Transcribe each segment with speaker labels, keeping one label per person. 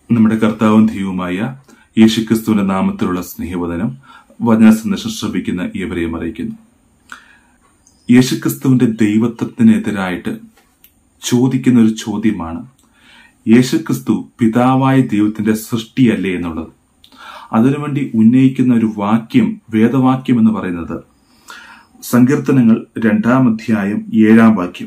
Speaker 1: നമ്മുടെ കർത്താവും ദൈവവുമായ യേശുക്രിസ്തുവിന്റെ നാമത്തിലുള്ള സ്നേഹവദനം വചന സന്ദേശം ശ്രമിക്കുന്ന ഇവരെയും അറിയിക്കുന്നു യേശുക്രിസ്തുവിന്റെ ദൈവത്വത്തിനെതിരായിട്ട് ചോദിക്കുന്ന ഒരു ചോദ്യമാണ് യേശുക്രിസ്തു പിതാവായ ദൈവത്തിന്റെ സൃഷ്ടിയല്ലേ എന്നുള്ളത് അതിനുവേണ്ടി ഉന്നയിക്കുന്ന ഒരു വാക്യം വേദവാക്യം എന്ന് പറയുന്നത് സങ്കീർത്തനങ്ങൾ രണ്ടാം അധ്യായം ഏഴാം വാക്യം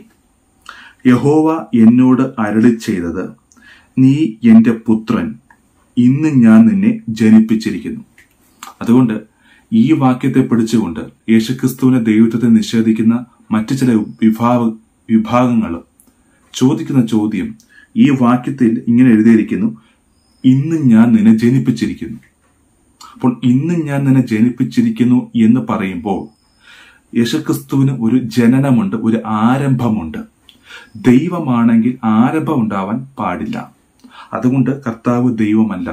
Speaker 1: യഹോവ എന്നോട് അരളി ചെയ്തത് നീ എന്റെ പുത്രൻ ഇന്ന് ഞാൻ നിന്നെ ജനിപ്പിച്ചിരിക്കുന്നു അതുകൊണ്ട് ഈ വാക്യത്തെ പിടിച്ചുകൊണ്ട് യേശുക്രിസ്തുവിനെ ദൈവത്വത്തെ നിഷേധിക്കുന്ന മറ്റു ചില വിഭാഗ വിഭാഗങ്ങൾ ചോദിക്കുന്ന ചോദ്യം ഈ വാക്യത്തിൽ ഇങ്ങനെ എഴുതിയിരിക്കുന്നു ഇന്ന് ഞാൻ നിന്നെ ജനിപ്പിച്ചിരിക്കുന്നു അപ്പോൾ ഇന്ന് ഞാൻ നിന്നെ ജനിപ്പിച്ചിരിക്കുന്നു എന്ന് പറയുമ്പോൾ യേശുക്രിസ്തുവിന് ഒരു ജനനമുണ്ട് ഒരു ആരംഭമുണ്ട് ദൈവമാണെങ്കിൽ ആരംഭം ഉണ്ടാവാൻ പാടില്ല അതുകൊണ്ട് കർത്താവ് ദൈവമല്ല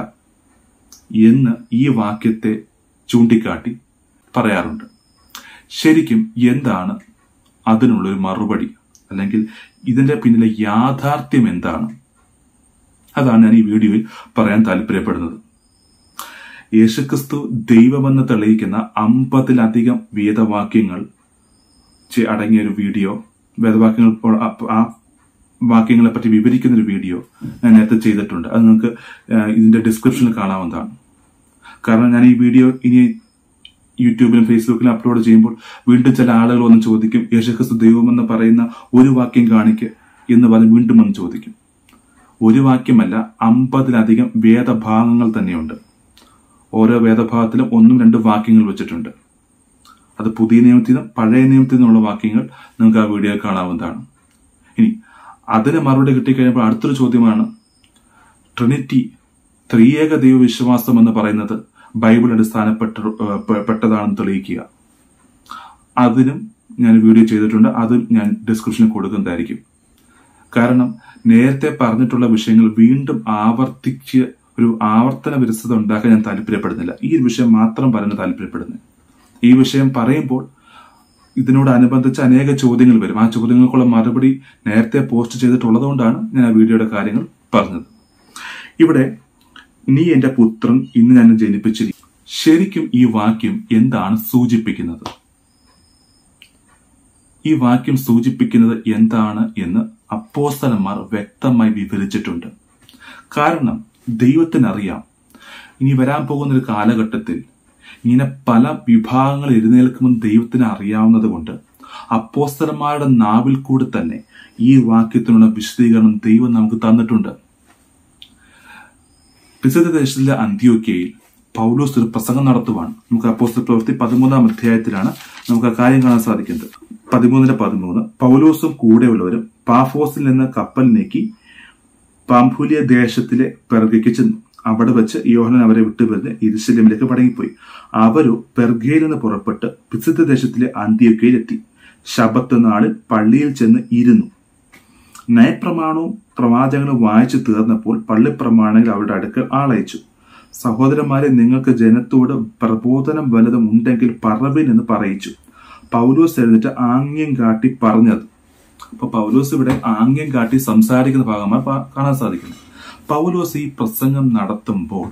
Speaker 1: എന്ന് ഈ വാക്യത്തെ ചൂണ്ടിക്കാട്ടി പറയാറുണ്ട് ശരിക്കും എന്താണ് അതിനുള്ളൊരു മറുപടി അല്ലെങ്കിൽ ഇതിന്റെ പിന്നിലെ യാഥാർത്ഥ്യം എന്താണ് അതാണ് ഞാൻ ഈ വീഡിയോയിൽ പറയാൻ താല്പര്യപ്പെടുന്നത് യേശുക്രിസ്തു ദൈവമെന്ന് തെളിയിക്കുന്ന അമ്പതിലധികം വേദവാക്യങ്ങൾ ചെ- അടങ്ങിയ ഒരു വീഡിയോ വേദവാക്യങ്ങൾ ഇപ്പോൾ ആ- ആ വാക്യങ്ങളെ പറ്റി വിവരിക്കുന്ന ഒരു വീഡിയോ ഞാൻ നേരത്തെ ചെയ്തിട്ടുണ്ട് അത് നിങ്ങൾക്ക് ആ, ഇതിന്റെ ഡിസ്ക്രിപ്ഷനിൽ കാണാവുന്നതാണ് കാരണം ഞാൻ ഈ വീഡിയോ ഇനി യൂട്യൂബിലും ഫേസ്ബുക്കിലും അപ്ലോഡ് ചെയ്യുമ്പോൾ വീണ്ടും ചില ആളുകൾ വന്ന് ചോദിക്കും യേശുക്രിസ്തു ദൈവമെന്ന് പറയുന്ന ഒരു വാക്യം കാണിക്ക് എന്ന് പറഞ്ഞ് വീണ്ടും വന്ന് ചോദിക്കും ഒരു വാക്യമല്ല അമ്പതിലധികം വേദഭാഗങ്ങൾ തന്നെയുണ്ട് ഓരോ വേദഭാഗത്തിലും ഒന്നും രണ്ടും വാക്യങ്ങൾ വെച്ചിട്ടുണ്ട് അത് പുതിയ നിയമത്തിൽ നിന്നും പഴയ നിയമത്തിൽ നിന്നുള്ള വാക്യങ്ങൾ നിങ്ങൾക്ക് ആ വീഡിയോ കാണാവുന്നതാണ് ഇനി അതിന് മറുപടി കിട്ടിക്കഴിഞ്ഞപ്പോൾ അടുത്തൊരു ചോദ്യമാണ് ട്രിനിറ്റി ത്രിയേക ദൈവ വിശ്വാസം എന്ന് പറയുന്നത് ബൈബിൾ അടിസ്ഥാനപ്പെട്ട ഏഹ്, പെ- പെട്ടതാണെന്ന് തെളിയിക്കുക അതിനും ഞാൻ വീഡിയോ ചെയ്തിട്ടുണ്ട് അതും ഞാൻ ഡിസ്ക്രിപ്ഷനിൽ കൊടുക്കുന്നതായിരിക്കും കാരണം നേരത്തെ പറഞ്ഞിട്ടുള്ള വിഷയങ്ങൾ വീണ്ടും ആവർത്തിച്ച് ഒരു ആവർത്തന വിരസത ഉണ്ടാക്കാൻ ഞാൻ താല്പര്യപ്പെടുന്നില്ല ഈ ഒരു വിഷയം മാത്രം പറയാൻ താല്പര്യപ്പെടുന്നത് ഈ വിഷയം പറയുമ്പോൾ ഇതിനോടനുബന്ധിച്ച് അനേക ചോദ്യങ്ങൾ വരും ആ ചോദ്യങ്ങൾക്കുള്ള മറുപടി നേരത്തെ പോസ്റ്റ് ചെയ്തിട്ടുള്ളതുകൊണ്ടാണ് ഞാൻ ആ വീഡിയോയുടെ കാര്യങ്ങൾ പറഞ്ഞത് ഇവിടെ നീ എന്റെ പുത്രൻ ഇന്ന് ഞാൻ ജനിപ്പിച്ചിരിക്കും ശരിക്കും ഈ വാക്യം എന്താണ് സൂചിപ്പിക്കുന്നത് ഈ വാക്യം സൂചിപ്പിക്കുന്നത് എന്താണ് എന്ന് അപ്പോസ്തലന്മാർ വ്യക്തമായി വിവരിച്ചിട്ടുണ്ട് കാരണം ദൈവത്തിനറിയാം ഇനി വരാൻ പോകുന്ന ഒരു കാലഘട്ടത്തിൽ ഇങ്ങനെ പല വിഭാഗങ്ങൾ എഴുന്നേൽക്കുമെന്ന് ദൈവത്തിന് അറിയാവുന്നത് കൊണ്ട് അപ്പോസ്തലന്മാരുടെ നാവിൽ കൂടി തന്നെ ഈ വാക്യത്തിനുള്ള വിശദീകരണം ദൈവം നമുക്ക് തന്നിട്ടുണ്ട് വിശുദ്ധ ദേശത്തിലെ അന്ത്യോക്കയിൽ പൗലോസ് ഒരു പ്രസംഗം നടത്തുവാണ് നമുക്ക് അപ്പോസ്തല പ്രവൃത്തി പതിമൂന്നാം അധ്യായത്തിലാണ് നമുക്ക് ആ കാര്യം കാണാൻ സാധിക്കുന്നത് പതിമൂന്നിന്റെ പതിമൂന്ന് പൗലോസും കൂടെയുള്ളവരും പാഫോസിൽ നിന്ന് കപ്പൽ നീക്കി പാംഫുലിയ ദേശത്തിലെ പെർഗയ്ക്ക് ചെന്നു അവിടെ വെച്ച് യോഹനൻ അവരെ വിട്ടുപിരിഞ്ഞ് ഇരുശല്യമിലേക്ക് മടങ്ങിപ്പോയി അവരോ പെർഗയിൽ നിന്ന് പുറപ്പെട്ട് വിശുദ്ധ ദേശത്തിലെ അന്ത്യോക്കയിലെത്തി ശബത്ത് നാളിൽ പള്ളിയിൽ ചെന്ന് ഇരുന്നു നയപ്രമാണവും പ്രവാചകനും വായിച്ചു തീർന്നപ്പോൾ പള്ളിപ്രമാണികൾ അവരുടെ അടുക്കൽ ആളയച്ചു സഹോദരന്മാരെ നിങ്ങൾക്ക് ജനത്തോട് പ്രബോധനം വല്ലതും ഉണ്ടെങ്കിൽ പറവിൻ എന്ന് പറയിച്ചു പൗലോസ് എഴുന്നിട്ട് ആംഗ്യം കാട്ടി പറഞ്ഞത് അപ്പൊ പൗലോസ് ഇവിടെ ആംഗ്യം കാട്ടി സംസാരിക്കുന്ന ഭാഗമാണ് പ- കാണാൻ സാധിക്കുന്നത് പൗലോസ് ഈ പ്രസംഗം നടത്തുമ്പോൾ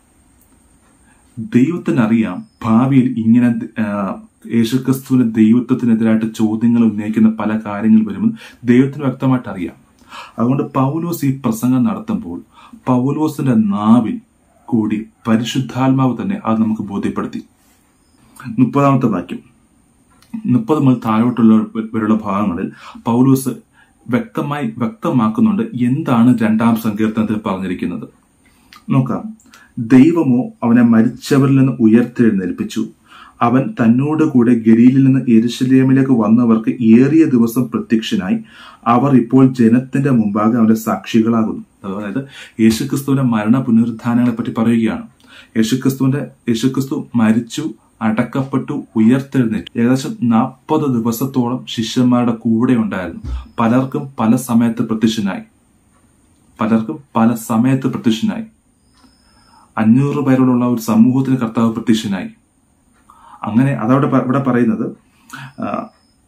Speaker 1: ദൈവത്തിനറിയാം ഭാവിയിൽ ഇങ്ങനെ ആ, യേശുക്രിസ്തുവിന്റെ ദൈവത്വത്തിനെതിരായിട്ട് ചോദ്യങ്ങൾ ഉന്നയിക്കുന്ന പല കാര്യങ്ങൾ വരുമെന്ന് ദൈവത്തിന് വ്യക്തമായിട്ട് അറിയാം അതുകൊണ്ട് പൗലോസ് ഈ പ്രസംഗം നടത്തുമ്പോൾ പൗലോസിന്റെ നാവിൽ കൂടി പരിശുദ്ധാത്മാവ് തന്നെ അത് നമുക്ക് ബോധ്യപ്പെടുത്തി മുപ്പതാമത്തെ വാക്യം മുപ്പത് മുതൽ താഴോട്ടുള്ള വരെയുള്ള ഭാഗങ്ങളിൽ പൗലൂസ് വ്യക്തമായി വ്യക്തമാക്കുന്നുണ്ട് എന്താണ് രണ്ടാം സങ്കീർത്തനത്തിൽ പറഞ്ഞിരിക്കുന്നത് നോക്കാം ദൈവമോ അവനെ മരിച്ചവരിൽ നിന്ന് ഉയർത്തെഴുന്നേൽപ്പിച്ചു അവൻ തന്നോട് കൂടെ ഗലീലിൽ നിന്ന് എരുശലേമിലേക്ക് വന്നവർക്ക് ഏറിയ ദിവസം പ്രത്യക്ഷനായി അവർ ഇപ്പോൾ ജനത്തിന്റെ മുമ്പാകെ അവന്റെ സാക്ഷികളാകുന്നു അതായത് യേശുക്രിസ്തുവിന്റെ മരണ പുനരുദ്ധാനങ്ങളെ പറ്റി പറയുകയാണ് യേശുക്രിസ്തുവിന്റെ യേശുക്രിസ്തു മരിച്ചു അടക്കപ്പെട്ടു ഉയർത്തെഴുന്നേറ്റു ഏകദേശം നാൽപ്പത് ദിവസത്തോളം ശിഷ്യന്മാരുടെ കൂടെ ഉണ്ടായിരുന്നു പലർക്കും പല സമയത്ത് പ്രത്യക്ഷനായി പലർക്കും പല സമയത്ത് പ്രത്യക്ഷനായി അഞ്ഞൂറ് പേരോടുള്ള ഒരു സമൂഹത്തിന് കർത്താവ് പ്രത്യക്ഷനായി അങ്ങനെ അതവിടെ പ- ഇവിടെ പറയുന്നത് ആ,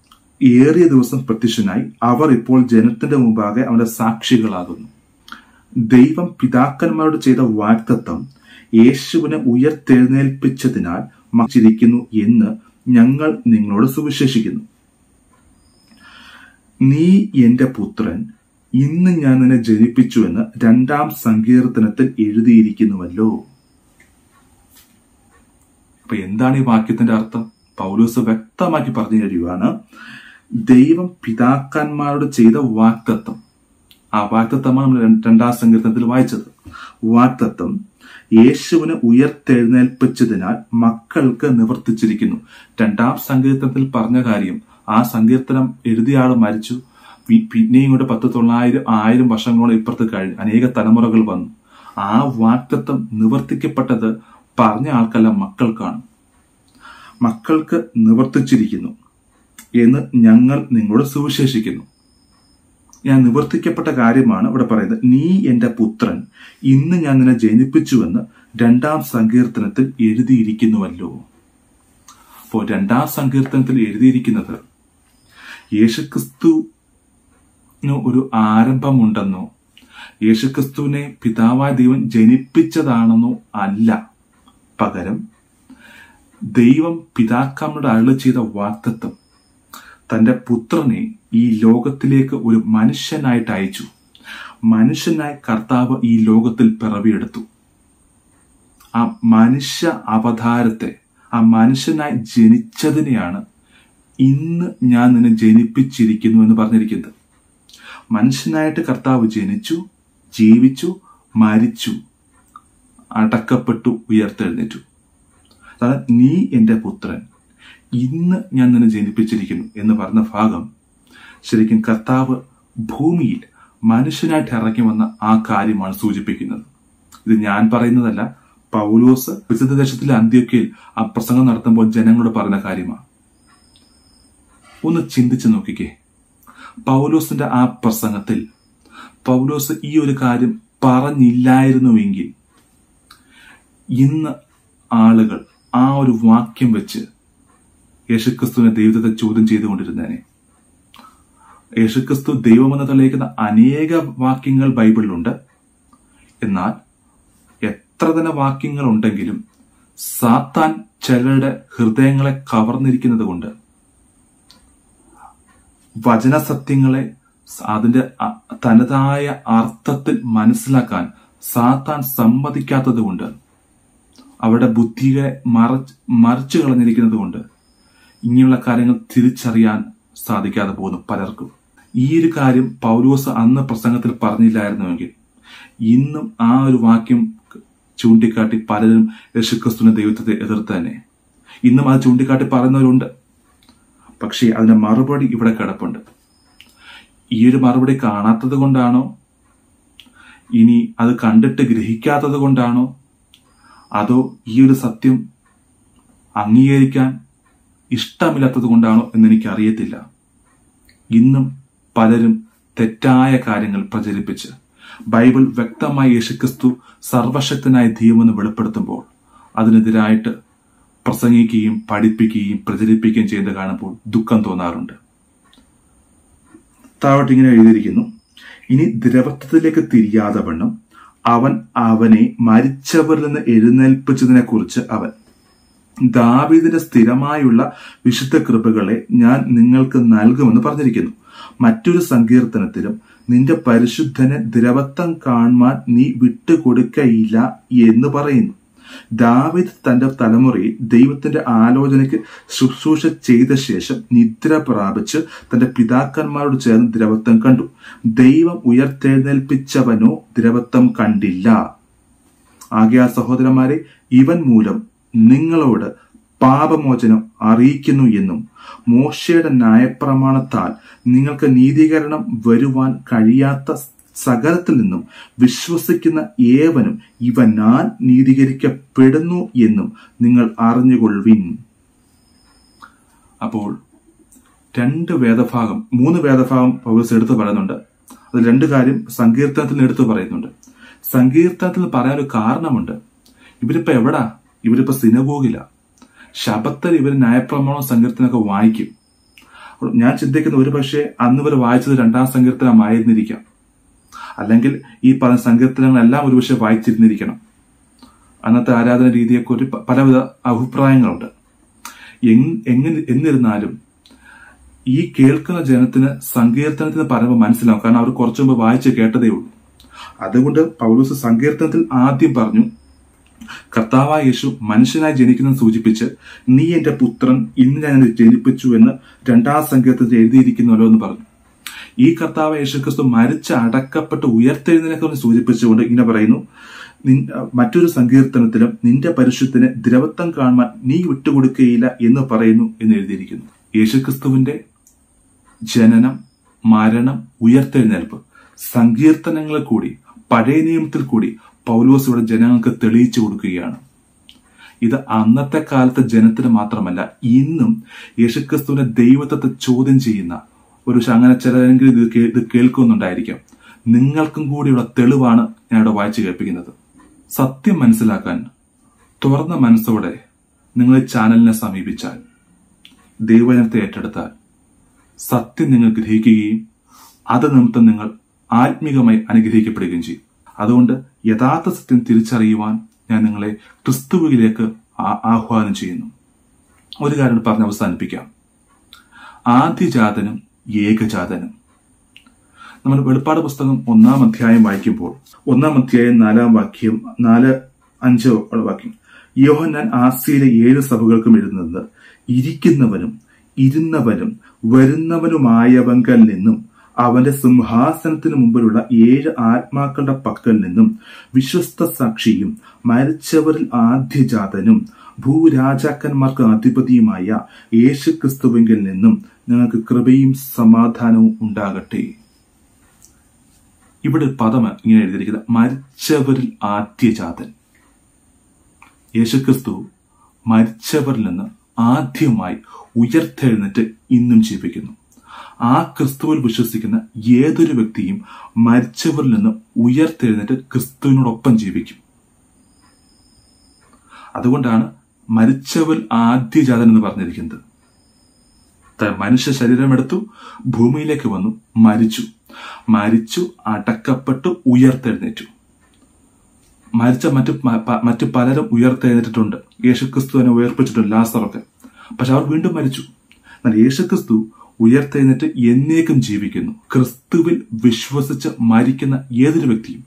Speaker 1: ഏറിയ ദിവസം പ്രത്യക്ഷനായി അവർ ഇപ്പോൾ ജനത്തിന്റെ മുമ്പാകെ അവന്റെ സാക്ഷികളാകുന്നു ദൈവം പിതാക്കന്മാരോട് ചെയ്ത വാഗ്ദത്തം യേശുവിനെ ഉയർത്തെഴുന്നേൽപ്പിച്ചതിനാൽ മച്ചിരിക്കുന്നു എന്ന് ഞങ്ങൾ നിങ്ങളോട് സുവിശേഷിക്കുന്നു നീ എന്റെ പുത്രൻ ഇന്ന് ഞാൻ നിന്നെ ജനിപ്പിച്ചുവെന്ന് രണ്ടാം സങ്കീർത്തനത്തിൽ എഴുതിയിരിക്കുന്നുവല്ലോ അപ്പൊ എന്താണ് ഈ വാക്യത്തിന്റെ അർത്ഥം പൗലോസ് വ്യക്തമാക്കി പറഞ്ഞു തരികയാണ് ദൈവം പിതാക്കന്മാരോട് ചെയ്ത വാക്തത്വം ആ വാക്തത്വമാണ് നമ്മൾ രണ്ടാം സങ്കീർത്തനത്തിൽ വായിച്ചത് വാക്തത്വം യേശുവിനെ ഉയർത്തെഴുന്നേൽപ്പിച്ചതിനാൽ മക്കൾക്ക് നിവർത്തിച്ചിരിക്കുന്നു രണ്ടാം സങ്കീർത്തനത്തിൽ പറഞ്ഞ കാര്യം ആ സങ്കീർത്തനം എഴുതിയ ആൾ മരിച്ചു പിന്നെയും കൂടെ പത്ത് തൊള്ളായിരം ആയിരം വർഷങ്ങളോളം ഇപ്പുറത്ത് കഴിഞ്ഞു അനേക തലമുറകൾ വന്നു ആ വാക്തത്വം നിവർത്തിക്കപ്പെട്ടത് പറഞ്ഞ ആൾക്കല്ല മക്കൾക്കാണ് മക്കൾക്ക് നിവർത്തിച്ചിരിക്കുന്നു എന്ന് ഞങ്ങൾ നിങ്ങളോട് സുവിശേഷിക്കുന്നു ഞാൻ നിവർത്തിക്കപ്പെട്ട കാര്യമാണ് ഇവിടെ പറയുന്നത് നീ എന്റെ പുത്രൻ ഇന്ന് ഞാൻ നിന്നെ ജനിപ്പിച്ചുവെന്ന് രണ്ടാം സങ്കീർത്തനത്തിൽ എഴുതിയിരിക്കുന്നുവല്ലോ അപ്പോൾ രണ്ടാം സങ്കീർത്തനത്തിൽ എഴുതിയിരിക്കുന്നത് യേശുക്രിസ്തു ഒരു ആരംഭമുണ്ടെന്നോ യേശുക്രിസ്തുവിനെ പിതാവായ ദൈവം ജനിപ്പിച്ചതാണെന്നോ അല്ല പകരം ദൈവം പിതാക്കന്മാരുടെ അരുള ചെയ്ത വാക്തത്വം തന്റെ പുത്രനെ ഈ ലോകത്തിലേക്ക് ഒരു മനുഷ്യനായിട്ട് അയച്ചു മനുഷ്യനായി കർത്താവ് ഈ ലോകത്തിൽ പിറവിയെടുത്തു ആ മനുഷ്യ അവതാരത്തെ ആ മനുഷ്യനായി ജനിച്ചതിനെയാണ് ഇന്ന് ഞാൻ നിന്നെ ജനിപ്പിച്ചിരിക്കുന്നു എന്ന് പറഞ്ഞിരിക്കുന്നത് മനുഷ്യനായിട്ട് കർത്താവ് ജനിച്ചു ജീവിച്ചു മരിച്ചു അടക്കപ്പെട്ടു ഉയർത്തെഴുന്നേറ്റു അതായത് നീ എന്റെ പുത്രൻ ഇന്ന് ഞാൻ നിന്നെ ജനിപ്പിച്ചിരിക്കുന്നു എന്ന് പറഞ്ഞ ഭാഗം ശരിക്കും കർത്താവ് ഭൂമിയിൽ മനുഷ്യനായിട്ട് ഇറങ്ങി വന്ന ആ കാര്യമാണ് സൂചിപ്പിക്കുന്നത് ഇത് ഞാൻ പറയുന്നതല്ല പൗലോസ് വിശുദ്ധ ദേശത്തിലെ അന്ത്യൊക്കയിൽ ആ പ്രസംഗം നടത്തുമ്പോൾ ജനങ്ങളോട് പറഞ്ഞ കാര്യമാണ് ഒന്ന് ചിന്തിച്ചു നോക്കിക്കേ പൗലോസിന്റെ ആ പ്രസംഗത്തിൽ പൗലോസ് ഈ ഒരു കാര്യം പറഞ്ഞില്ലായിരുന്നുവെങ്കിൽ ഇന്ന് ആളുകൾ ആ ഒരു വാക്യം വെച്ച് യേശുക്രിസ്തുവിനെ ദൈവത്തെ ചോദ്യം ചെയ്തുകൊണ്ടിരുന്നേനെ യേശുക്രിസ്തു ദൈവമെന്ന് തെളിയിക്കുന്ന അനേക വാക്യങ്ങൾ ബൈബിളിലുണ്ട് എന്നാൽ എത്ര തന്നെ വാക്യങ്ങൾ ഉണ്ടെങ്കിലും സാത്താൻ ചിലരുടെ ഹൃദയങ്ങളെ കവർന്നിരിക്കുന്നത് കൊണ്ട് വചനസത്യങ്ങളെ അതിന്റെ തനതായ അർത്ഥത്തിൽ മനസ്സിലാക്കാൻ സാത്താൻ സമ്മതിക്കാത്തത് കൊണ്ട് അവരുടെ ബുദ്ധിയെ മറച്ച് മറിച്ചു കളഞ്ഞിരിക്കുന്നത് കൊണ്ട് ഇങ്ങനെയുള്ള കാര്യങ്ങൾ തിരിച്ചറിയാൻ സാധിക്കാതെ പോകുന്നു പലർക്കും ഈ ഒരു കാര്യം പൗലോസ് അന്ന് പ്രസംഗത്തിൽ പറഞ്ഞില്ലായിരുന്നുവെങ്കിൽ ഇന്നും ആ ഒരു വാക്യം ചൂണ്ടിക്കാട്ടി പലരും യേശുക്രിസ്തുവിന്റെ ദൈവത്തെ എതിർത്ത് തന്നെ ഇന്നും അത് ചൂണ്ടിക്കാട്ടി പറയുന്നവരുണ്ട് പക്ഷേ അതിന്റെ മറുപടി ഇവിടെ കിടപ്പുണ്ട് ഈ ഒരു മറുപടി കാണാത്തത് കൊണ്ടാണോ ഇനി അത് കണ്ടിട്ട് ഗ്രഹിക്കാത്തത് കൊണ്ടാണോ അതോ ഈ ഒരു സത്യം അംഗീകരിക്കാൻ ഇഷ്ടമില്ലാത്തത് കൊണ്ടാണോ എന്ന് എനിക്ക് അറിയത്തില്ല ഇന്നും പലരും തെറ്റായ കാര്യങ്ങൾ പ്രചരിപ്പിച്ച് ബൈബിൾ വ്യക്തമായി യേശുക്രിസ്തു സർവശക്തനായ ദൈവമെന്ന് വെളിപ്പെടുത്തുമ്പോൾ അതിനെതിരായിട്ട് പ്രസംഗിക്കുകയും പഠിപ്പിക്കുകയും പ്രചരിപ്പിക്കുകയും ചെയ്യുന്നത് കാണുമ്പോൾ ദുഃഖം തോന്നാറുണ്ട് താഴോട്ട് ഇങ്ങനെ എഴുതിയിരിക്കുന്നു ഇനി ദ്രവത്വത്തിലേക്ക് തിരിയാതെ വണ്ണം അവൻ അവനെ മരിച്ചവരിൽ നിന്ന് എഴുന്നേൽപ്പിച്ചതിനെ കുറിച്ച് അവൻ ദാവീദിന്റെ സ്ഥിരമായുള്ള വിശുദ്ധ കൃപകളെ ഞാൻ നിങ്ങൾക്ക് നൽകുമെന്ന് പറഞ്ഞിരിക്കുന്നു മറ്റൊരു സങ്കീർത്തനത്തിലും നിന്റെ പരിശുദ്ധനെ ദ്രവത്വം കാണുവാൻ നീ വിട്ടുകൊടുക്കയില്ല എന്ന് പറയുന്നു ദാവിദ് തന്റെ തലമുറയിൽ ദൈവത്തിന്റെ ആലോചനയ്ക്ക് ശുശ്രൂഷ ചെയ്ത ശേഷം നിദ്ര പ്രാപിച്ച് തന്റെ പിതാക്കന്മാരോട് ചേർന്ന് ദ്രവത്വം കണ്ടു ദൈവം ഉയർത്തെഴുന്നേൽപ്പിച്ചവനോ ദ്രവത്വം കണ്ടില്ല ആകെ സഹോദരന്മാരെ ഇവൻ മൂലം നിങ്ങളോട് പാപമോചനം അറിയിക്കുന്നു എന്നും മോശയുടെ ന്യായപ്രമാണത്താൽ നിങ്ങൾക്ക് നീതീകരണം വരുവാൻ കഴിയാത്ത സകലത്തിൽ നിന്നും വിശ്വസിക്കുന്ന ഏവനും ഇവ ഞാൻ നീതീകരിക്കപ്പെടുന്നു എന്നും നിങ്ങൾ അറിഞ്ഞുകൊള്ളുവിൻ അപ്പോൾ രണ്ട് വേദഭാഗം മൂന്ന് വേദഭാഗം പൗലോസ് എടുത്തു പറയുന്നുണ്ട് അതിൽ രണ്ട് കാര്യം സങ്കീർത്തനത്തിൽ എടുത്തു പറയുന്നുണ്ട് സങ്കീർത്തനത്തിൽ പറയാൻ ഒരു കാരണമുണ്ട് ഇവരിപ്പോ എവിടാ ഇവരിപ്പോ സിനഗോഗില ശബത്തിൽ ഇവർ ന്യായപ്രമാണവും സങ്കീർത്തനമൊക്കെ വായിക്കും ഞാൻ ചിന്തിക്കുന്ന ഒരു പക്ഷേ അന്ന് ഇവർ വായിച്ചത് രണ്ടാം സങ്കീർത്തനമായിരുന്നിരിക്കാം അല്ലെങ്കിൽ ഈ പറഞ്ഞ സങ്കീർത്തനങ്ങളെല്ലാം ഒരുപക്ഷെ വായിച്ചിരുന്നിരിക്കണം അന്നത്തെ ആരാധന രീതിയെക്കുറിച്ച് പ- പലവിധ അഭിപ്രായങ്ങളുണ്ട് എങ്- എങ്ങനെ എന്നിരുന്നാലും ഈ കേൾക്കുന്ന ജനത്തിന് സങ്കീർത്തനത്തിന് പറയുമ്പോൾ മനസ്സിലാവും കാരണം അവർ കുറച്ചു മുമ്പ് വായിച്ച് കേട്ടതേ ഉള്ളൂ അതുകൊണ്ട് പൗലൂസ് സങ്കീർത്തനത്തിൽ ആദ്യം പറഞ്ഞു കർത്താവായ യേശു മനുഷ്യനായി ജനിക്കുന്നത് സൂചിപ്പിച്ച് നീ എന്റെ പുത്രൻ ഇന്ന് ഞാൻ നിന്നെ ജനിപ്പിച്ചു എന്ന് രണ്ടാം സങ്കീർത്തനത്തിൽ എഴുതിയിരിക്കുന്നുവല്ലോ എന്ന് പറഞ്ഞു ഈ കർത്താവ് യേശുക്രിസ്തു മരിച്ച് അടക്കപ്പെട്ട് ഉയർത്തെഴുന്നതിനെ സൂചിപ്പിച്ചുകൊണ്ട് ഇങ്ങനെ പറയുന്നു നിൻ- മറ്റൊരു സങ്കീർത്തനത്തിലും നിന്റെ പരിശുദ്ധന് ദ്രവത്വം കാണുവാൻ നീ വിട്ടുകൊടുക്കുകയില്ല എന്ന് പറയുന്നു എന്ന് എഴുതിയിരിക്കുന്നു യേശുക്രിസ്തുവിന്റെ ജനനം മരണം ഉയർത്തെഴുന്നേൽപ്പ് സങ്കീർത്തനങ്ങളിൽ കൂടി പഴയ നിയമത്തിൽ കൂടി പൗലോസ് ഇവിടെ ജനങ്ങൾക്ക് തെളിയിച്ചു കൊടുക്കുകയാണ് ഇത് അന്നത്തെ കാലത്തെ ജനത്തിന് മാത്രമല്ല ഇന്നും യേശുക്രിസ്തുവിന്റെ ദൈവത്വത്തെ ചോദ്യം ചെയ്യുന്ന ഒരു ശ- അങ്ങനെ ചിലരെങ്കിലും ഇത് കേ- ഇത് കേൾക്കുന്നുണ്ടായിരിക്കാം നിങ്ങൾക്കും കൂടിയുള്ള തെളിവാണ് ഞാൻ ഇവിടെ വായിച്ചു കേൾപ്പിക്കുന്നത് സത്യം മനസ്സിലാക്കാൻ തുറന്ന മനസ്സോടെ നിങ്ങൾ ഈ ചാനലിനെ സമീപിച്ചാൽ ദൈവജനത്തെ ഏറ്റെടുത്താൽ സത്യം നിങ്ങൾ ഗ്രഹിക്കുകയും അത് നിമിത്തം നിങ്ങൾ ആത്മീകമായി അനുഗ്രഹിക്കപ്പെടുകയും ചെയ്യും അതുകൊണ്ട് യഥാർത്ഥ സത്യം തിരിച്ചറിയുവാൻ ഞാൻ നിങ്ങളെ ക്രിസ്തുവിലേക്ക് ആ- ആഹ്വാനം ചെയ്യുന്നു ഒരു കാര്യം പറഞ്ഞ് അവസാനിപ്പിക്കാം ആദ്യജാതനും ഏകജാതനും നമ്മൾ വെളിപ്പാട് പുസ്തകം ഒന്നാം അധ്യായം വായിക്കുമ്പോൾ ഒന്നാം അധ്യായം നാലാം വാക്യം നാല് അഞ്ച് വാക്യം യോഹന്നാൻ ആസിയിലെ ഏഴ് സഭകൾക്കും എഴുതുന്നത് ഇരിക്കുന്നവനും ഇരുന്നവനും വരുന്നവനുമായവങ്കൽ നിന്നും അവന്റെ സിംഹാസനത്തിന് മുമ്പിലുള്ള ഏഴ് ആത്മാക്കളുടെ പക്കൽ നിന്നും വിശ്വസ്ത സാക്ഷിയും മരിച്ചവരിൽ ആദ്യജാതനും ഭൂരാജാക്കന്മാർക്ക് അധിപതിയുമായ യേശു ക്രിസ്തുവിങ്കിൽ നിന്നും നിങ്ങൾക്ക് കൃപയും സമാധാനവും ഉണ്ടാകട്ടെ ഇവിടെ ഒരു പദം ഇങ്ങനെ എഴുതിയിരിക്കുന്നത് മരിച്ചവരിൽ ആദ്യജാതൻ യേശുക്രിസ്തു മരിച്ചവരിൽ നിന്ന് ആദ്യമായി ഉയർത്തെഴുന്നേറ്റ് ഇന്നും ജീവിക്കുന്നു ആ ക്രിസ്തുവിൽ വിശ്വസിക്കുന്ന ഏതൊരു വ്യക്തിയും മരിച്ചവരിൽ നിന്ന് ഉയർത്തെഴുന്നേറ്റ് ക്രിസ്തുവിനോടൊപ്പം ജീവിക്കും അതുകൊണ്ടാണ് മരിച്ചവരിൽ ആദ്യജാതൻ എന്ന് പറഞ്ഞിരിക്കുന്നത് ത- മനുഷ്യ ശരീരമെടുത്തു ഭൂമിയിലേക്ക് വന്നു മരിച്ചു മരിച്ചു അടക്കപ്പെട്ടു ഉയർത്തെഴുന്നേറ്റു മരിച്ച മറ്റു പ- പ- മറ്റു പലരും ഉയർത്തെഴുന്നേറ്റിട്ടുണ്ട് യേശുക്രിസ്തുവിനെ ഉയർപ്പിച്ചിട്ടുണ്ട് ലാസറൊക്കെ പക്ഷെ അവർ വീണ്ടും മരിച്ചു എന്നാൽ യേശുക്രിസ്തു ഉയർത്തെഴുന്നേറ്റ് എന്നേക്കും ജീവിക്കുന്നു ക്രിസ്തുവിൽ വിശ്വസിച്ച് മരിക്കുന്ന ഏതൊരു വ്യക്തിയും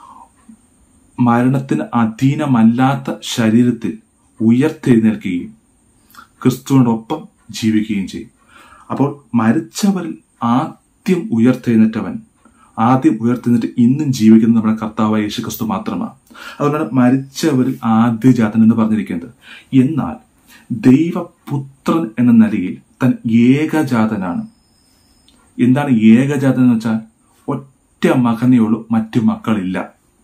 Speaker 1: മരണത്തിന് അധീനമല്ലാത്ത ശരീരത്തിൽ ഉയർത്തെഴുന്നേൽക്കുകയും ക്രിസ്തുവിനോടൊപ്പം ജീവിക്കുകയും ചെയ്യും അപ്പോൾ മരിച്ചവരിൽ ആദ്യം ഉയർത്തെഴുന്നേറ്റവൻ ആദ്യം ഉയർത്തെഴുന്നേറ്റ് ഇന്നും ജീവിക്കുന്നത് നമ്മുടെ കർത്താവായ യേശു ക്രിസ്തു മാത്രമാണ് അതുകൊണ്ടാണ് മരിച്ചവരിൽ ആദ്യജാതൻ എന്ന് പറഞ്ഞിരിക്കുന്നത് എന്നാൽ ദൈവപുത്രൻ എന്ന നിലയിൽ താൻ ഏകജാതനാണ് എന്താണ് ഏകജാതൻ എന്ന് വെച്ചാൽ ഒറ്റ മകനേ ഉള്ളൂ മറ്റു മക്കളില്ല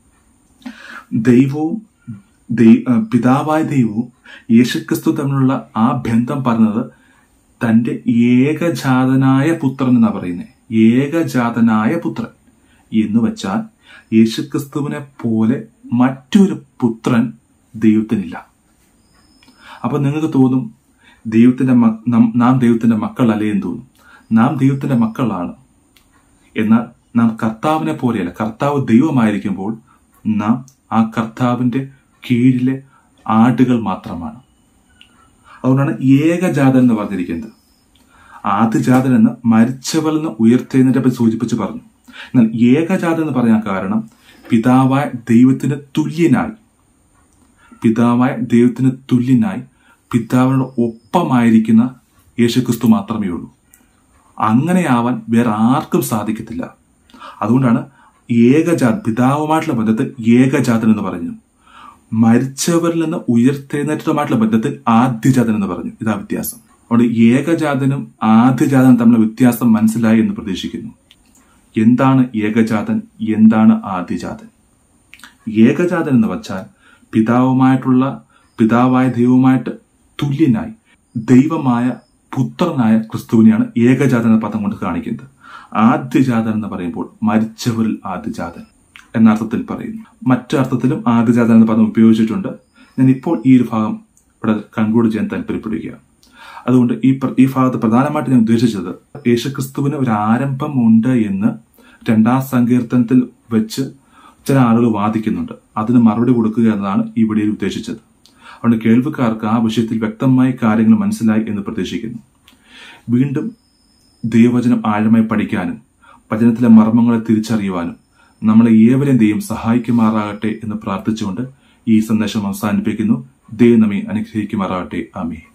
Speaker 1: ദൈവവും ദൈ- ആ, പിതാവായ ദൈവവും യേശുക്രിസ്തു തമ്മിലുള്ള ആ ബന്ധം പറഞ്ഞത് തന്റെ ഏകജാതനായ പുത്രൻ എന്നാ പറയുന്നത് ഏകജാതനായ പുത്രൻ എന്ന് വെച്ചാൽ യേശുക്രിസ്തുവിനെ പോലെ മറ്റൊരു പുത്രൻ ദൈവത്തിനില്ല അപ്പൊ നിങ്ങൾക്ക് തോന്നും ദൈവത്തിന്റെ മ- നം- നാം ദൈവത്തിന്റെ മക്കളല്ലേ എന്ന് തോന്നും നാം ദൈവത്തിന്റെ മക്കളാണ് എന്നാൽ നാം കർത്താവിനെ പോലെയല്ല കർത്താവ് ദൈവമായിരിക്കുമ്പോൾ നാം ആ കർത്താവിന്റെ കീഴിലെ ആടുകൾ മാത്രമാണ് അതുകൊണ്ടാണ് ഏകജാതൻ എന്ന് പറഞ്ഞിരിക്കുന്നത് ആദ്യജാതൻ എന്ന് മരിച്ചവരിൽ നിന്ന് ഉയർത്തെഴുന്നേറ്റ പറ്റി സൂചിപ്പിച്ച് പറഞ്ഞു എന്നാൽ ഏകജാതൻ എന്ന് പറയാൻ കാരണം പിതാവായ ദൈവത്തിന് തുല്യനായി പിതാവായ ദൈവത്തിന് തുല്യനായി പിതാവിനോട് ഒപ്പമായിരിക്കുന്ന യേശുക്രിസ്തു മാത്രമേ ഉള്ളൂ അങ്ങനെയാവാൻ വേറെ ആർക്കും സാധിക്കത്തില്ല അതുകൊണ്ടാണ് ഏകജാത പിതാവുമായിട്ടുള്ള ബന്ധത്തിൽ ഏകജാതൻ എന്ന് പറഞ്ഞു മരിച്ചവരിൽ നിന്ന് ഉയർത്തെഴുന്നേറ്റതുമായിട്ടുള്ള ബന്ധത്തിൽ ആദ്യജാതൻ എന്ന് പറഞ്ഞു ഇതാ വ്യത്യാസം അതുകൊണ്ട് ഏകജാതനും ആദ്യജാതനും തമ്മിലുള്ള വ്യത്യാസം മനസ്സിലായി എന്ന് പ്രതീക്ഷിക്കുന്നു എന്താണ് ഏകജാതൻ എന്താണ് ആദ്യജാതൻ ഏകജാതൻ എന്ന് വച്ചാൽ പിതാവുമായിട്ടുള്ള പിതാവായ ദൈവവുമായിട്ട് തുല്യനായി ദൈവമായ പുത്രനായ ക്രിസ്തുവിനെയാണ് ഏകജാതൻ എന്ന പദം കൊണ്ട് കാണിക്കുന്നത് ആദ്യജാതൻ എന്ന് പറയുമ്പോൾ മരിച്ചവരിൽ ആദ്യജാതൻ എന്ന അർത്ഥത്തിൽ പറയുന്നു മറ്റു അർത്ഥത്തിലും ആദ്യജാതൻ എന്ന പദം ഉപയോഗിച്ചിട്ടുണ്ട് ഞാൻ ഇപ്പോൾ ഈ ഒരു ഭാഗം ഇവിടെ കൺക്ലൂഡ് ചെയ്യാൻ താല്പര്യപ്പെടുകയാണ് അതുകൊണ്ട് ഈ പ്ര- ഈ ഭാഗത്ത് പ്രധാനമായിട്ട് ഞാൻ ഉദ്ദേശിച്ചത് യേശുക്രിസ്തുവിന് ഒരു ആരംഭമുണ്ട് എന്ന് രണ്ടാം സങ്കീർത്തനത്തിൽ വെച്ച് ചില ആളുകൾ വാദിക്കുന്നുണ്ട് അതിന് മറുപടി കൊടുക്കുക എന്നതാണ് ഈ വീഡിയോയിൽ ഉദ്ദേശിച്ചത് അതുകൊണ്ട് കേൾവിക്കാർക്ക് ആ വിഷയത്തിൽ വ്യക്തമായി കാര്യങ്ങൾ മനസ്സിലായി എന്ന് പ്രതീക്ഷിക്കുന്നു വീണ്ടും ദൈവവചനം ആഴമായി പഠിക്കാനും വചനത്തിലെ മർമ്മങ്ങളെ തിരിച്ചറിയുവാനും നമ്മളെ ഏവരെയും ദൈവം സഹായിക്കുമാറാകട്ടെ എന്ന് പ്രാർത്ഥിച്ചുകൊണ്ട് ഈ സന്ദേശം അവസാനിപ്പിക്കുന്നു ദൈവം നമ്മെ അനുഗ്രഹിക്കുമാറാകട്ടെ ആമേ